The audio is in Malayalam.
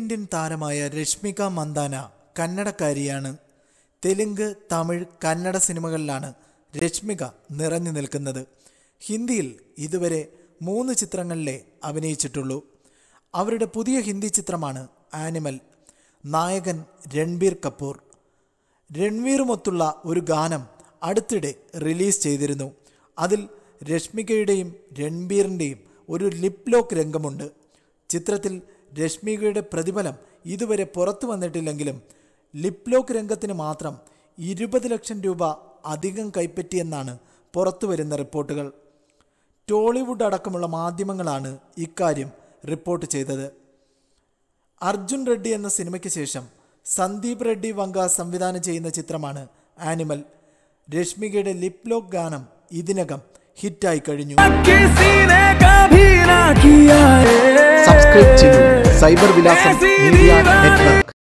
തെന്നിന്ത്യൻ താരമായ രശ്മിക മന്ദാന കന്നഡക്കാരിയാണ് തെലുങ്ക് തമിഴ് കന്നഡ സിനിമകളിലാണ് രശ്മിക നിറഞ്ഞു നിൽക്കുന്നത് ഹിന്ദിയിൽ ഇതുവരെ മൂന്ന് ചിത്രങ്ങളിലേ അഭിനയിച്ചിട്ടുള്ളൂ അവരുടെ പുതിയ ഹിന്ദി ചിത്രമാണ് ആനിമൽ നായകൻ രൺബീർ കപൂർ രൺവീറുമൊത്തുള്ള ഒരു ഗാനം അടുത്തിടെ റിലീസ് ചെയ്തിരുന്നു അതിൽ രശ്മികയുടെയും രൺബീറിൻ്റെയും ഒരു ലിപ് ലോക്ക് രംഗമുണ്ട് ചിത്രത്തിൽ രശ്മികയുടെ പ്രതിഫലം ഇതുവരെ പുറത്തു വന്നിട്ടില്ലെങ്കിലും ലിപ് ലോക്ക് രംഗത്തിന് മാത്രം ഇരുപത് ലക്ഷം രൂപ അധികം കൈപ്പറ്റിയെന്നാണ് പുറത്തു വരുന്ന റിപ്പോർട്ടുകൾ ടോളിവുഡ് അടക്കമുള്ള മാധ്യമങ്ങളാണ് ഇക്കാര്യം റിപ്പോർട്ട് ചെയ്തത് അർജുൻ റെഡ്ഡി എന്ന സിനിമയ്ക്ക് ശേഷം സന്ദീപ് റെഡ്ഡി വങ്ക സംവിധാനം ചെയ്യുന്ന ചിത്രമാണ് ആനിമൽ രശ്മികയുടെ ലിപ് ലോക്ക് ഗാനം ഇതിനകം ഹിറ്റായി കഴിഞ്ഞു किसी ने कभी ना किया है സബ്സ്ക്രൈബ് ചെയ്യൂ സൈബർ വിലാസം ऐसी മീഡിയ दीवाना നെറ്റ്വർക്ക്